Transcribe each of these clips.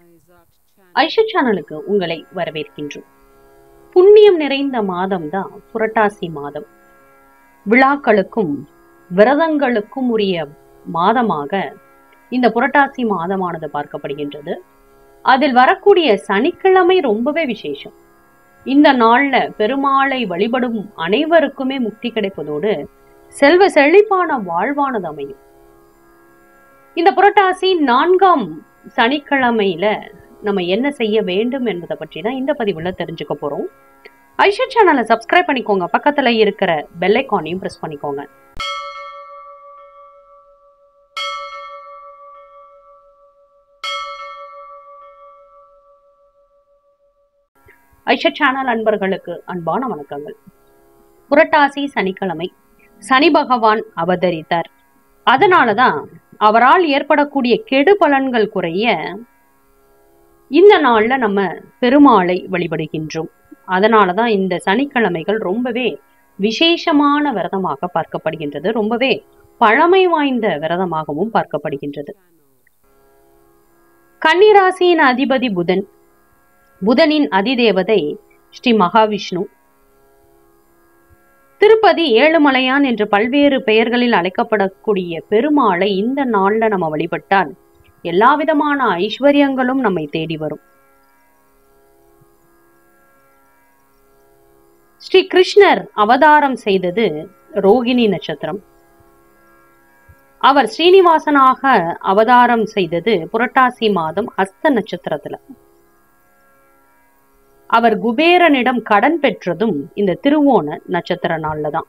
ஐஷா சேனலுக்கு உங்களை வரவேற்கின்றோம் புண்ணியம் நிறைந்த மாதம் தான் புரட்டாசி மாதம் விழாக்களுக்கும் விரதங்களுக்கும் உரிய மாதமாக இந்த புரட்டாசி மாதமானது பார்க்கப்படுகின்றது அதில் வரக்கூடிய சனிக்கிழமை ரொம்பவே விசேஷம் இந்த நாள்ல பெருமாளை வழிபடும் அனைவருக்குமே முக்தி கிடைப்பதோடு செல்வ செழிப்பான வாழ்வானது அமையும் இந்த புரட்டாசி நான்காம் சனிக்கிழமையில நம்ம என்ன செய்ய வேண்டும் என்பதை பற்றி தான் இந்த பதிவுல தெரிஞ்சுக்க போறோம் ஐஷா சேனலை சப்ஸ்கிரைப் பண்ணிக்கோங்க பக்கத்துல இருக்கிற பெல் ஐக்கானையும் பிரஸ் பண்ணிக்கோங்க ஐஷா சேனல் அன்பர்களுக்கு அன்பான வணக்கங்கள் புரட்டாசி சனிக்கிழமை சனி பகவான் அவதரித்தார் அதனாலதான் அவரால் ஏற்படக்கூடிய கெடு பலன்கள் குறைய இந்த நாள்ல நம்ம பெருமாளை வழிபடுகின்றோம் அதனாலதான் இந்த சனிக்கிழமைகள் ரொம்பவே விசேஷமான விரதமாக பார்க்கப்படுகின்றது ரொம்பவே பழமை வாய்ந்த விரதமாகவும் பார்க்கப்படுகின்றது கன்னிராசியின் அதிபதி புதன் புதனின் அதிதேவதை ஸ்ரீ மகாவிஷ்ணு திருப்பதி ஏழுமலையான் என்று பல்வேறு பெயர்களில் அழைக்கப்படக்கூடிய பெருமாளை இந்த நாள்ல நம்ம வழிபட்டால் எல்லா விதமான ஐஸ்வர்யங்களும் நம்மை தேடி வரும் ஸ்ரீ கிருஷ்ணர் அவதாரம் செய்தது ரோகிணி நட்சத்திரம் அவர் ஸ்ரீனிவாசனாக அவதாரம் செய்தது புரட்டாசி மாதம் ஹஸ்த நட்சத்திரத்துல அவர் குபேரனிடம் கடன் பெற்றதும் இந்த திருவோண நட்சத்திர நாள்ல தான்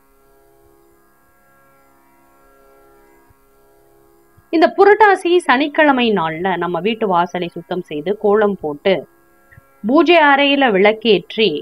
இந்த புரட்டாசி சனிக்கிழமை நாள்ல நம்ம வீட்டு வாசலை சுத்தம் செய்து கோலம் போட்டு பூஜை அறையில விளக்கேற்றி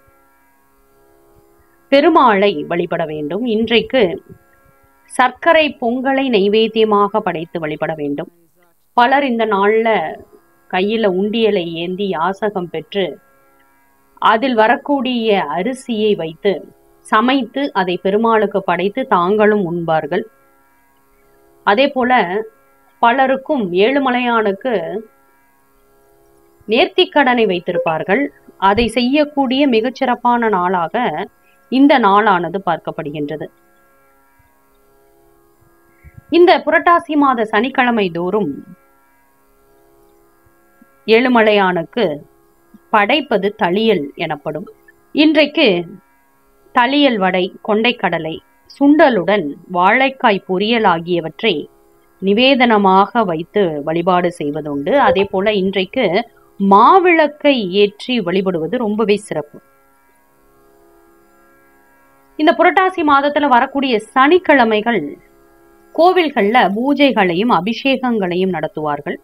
பெருமாளை வழிபட வேண்டும் இன்றைக்கு சர்க்கரை பொங்கலை நைவேத்தியமாக படைத்து வழிபட வேண்டும் பலர் இந்த நாள்ல கையில உண்டியலை ஏந்தி யாசகம் பெற்று அதில் வரக்கூடிய அரிசியை வைத்து சமைத்து அதை பெருமாளுக்கு படைத்து தாங்களும் உண்பார்கள் அதே போல பலருக்கும் ஏழுமலையானுக்கு நேர்த்திக்கடனை வைத்திருப்பார்கள் அதை செய்யக்கூடிய மிகச்சிறப்பான நாளாக இந்த நாளானது பார்க்கப்படுகின்றது இந்த புரட்டாசி மாத சனிக்கிழமை தோறும் ஏழுமலையானுக்கு படைப்பது தளியல் எனப்படும் இன்றைக்கு தளியல் வடை கொண்டைக்கடலை சுண்டலுடன் வாழைக்காய் பொரியல் ஆகியவற்றை நிவேதனமாக வைத்து வழிபாடு செய்வதுண்டு அதே போல இன்றைக்கு மாவிளக்கை ஏற்றி வழிபடுவது ரொம்பவே சிறப்பு இந்த புரட்டாசி மாதத்துல வரக்கூடிய சனிக்கிழமைகள் கோவில்கள்ல பூஜைகளையும் அபிஷேகங்களையும் நடத்துவார்கள்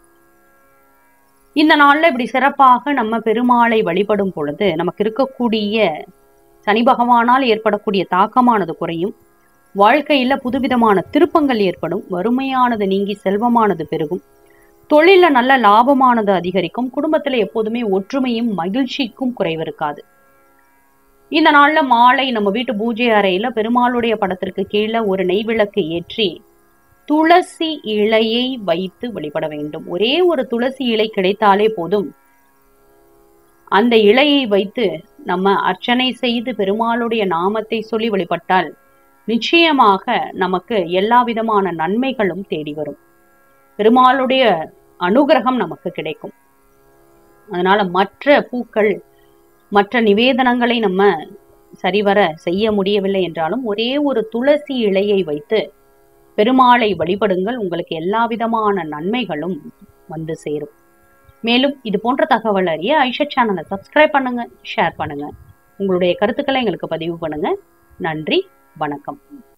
இந்த நாள்ல இப்படி சிறப்பாக நம்ம பெருமாளை வழிபடும் பொழுது நமக்கு இருக்கக்கூடிய சனி பகவானால் ஏற்படக்கூடிய தாக்கமானது குறையும் வாழ்க்கையில புதுவிதமான திருப்பங்கள் ஏற்படும் வறுமையானது நீங்கி செல்வமானது பெருகும் தொழில நல்ல லாபமானது அதிகரிக்கும் குடும்பத்துல எப்போதுமே ஒற்றுமையும் மகிழ்ச்சிக்கும் குறைவு இருக்காது இந்த நாள்ல மாலை நம்ம வீட்டு பூஜை அறையில பெருமாளுடைய படத்திற்கு கீழே ஒரு நெய் விளக்கு ஏற்றி துளசி இலையை வைத்து வழிபட வேண்டும் ஒரே ஒரு துளசி இலை கிடைத்தாலே போதும் அந்த இலையை வைத்து நம்ம அர்ச்சனை செய்து பெருமாளுடைய நாமத்தை சொல்லி வழிபட்டால் நிச்சயமாக நமக்கு எல்லா விதமான நன்மைகளும் தேடி வரும் பெருமாளுடைய அனுகிரகம் நமக்கு கிடைக்கும் அதனால மற்ற பூக்கள் மற்ற நிவேதனங்களை நம்ம சரிவர செய்ய முடியவில்லை என்றாலும் ஒரே ஒரு துளசி இலையை வைத்து பெருமாளை வழிபடுங்கள் உங்களுக்கு எல்லா விதமான நன்மைகளும் வந்து சேரும் மேலும் இது போன்ற தகவல் அறிய ஐஷா சேனலை சப்ஸ்கிரைப் பண்ணுங்க ஷேர் பண்ணுங்க உங்களுடைய கருத்துக்களை எங்களுக்கு பதிவு பண்ணுங்க நன்றி வணக்கம்